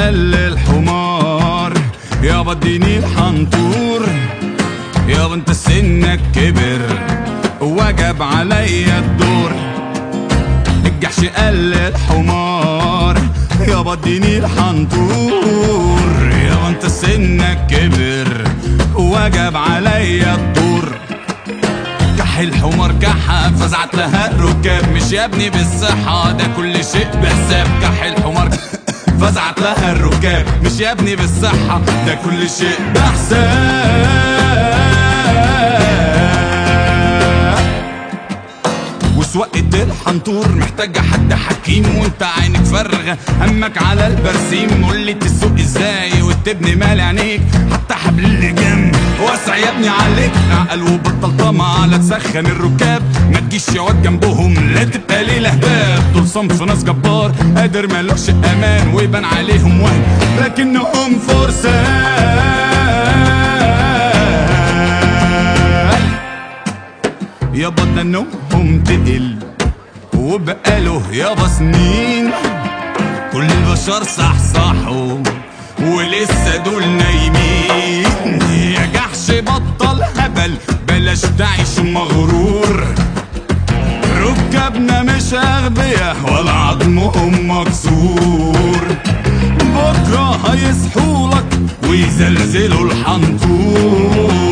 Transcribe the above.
قال للحمار يابا اديني الحنطور يابا انت سنك كبر وجب عليا الدور الجحش قال للحمار يابا اديني الحنطور يابا انت سنك كبر وجب عليا الدور كح الحمار كحة فزعت لها الركاب مش يا ابني بالصحة ده كل شيء بحساب كح الحمار فزعت لها الركاب مش يا ابني بالصحة ده كل شيء بحساب وسواقة الحنطور محتاجة حد حكيم وانت عينك فارغة همك على البرسيم قول لي تسوق ازاي وتبني مال عينيك حتى حبل اللجام واسع يا ابني عليك اعقل وبطل طمع لا تسخن الركاب ما تجيش يا واد جنبهم لا تبقى ليلة هباب دول صنف ناس جبار قادر مالوش امان ويبان عليهم وهم لكنهم فرسان يابا ده نومهم تقل وبقاله يابا سنين كل البشر صحصحوا ولسه دول نايمين يا جحش بطل هبل بلاش تعيش مغرور ركابنا مش اغبياء ولا عظمهم مكسور بكره هيصحولك ويزلزلوا الحنطور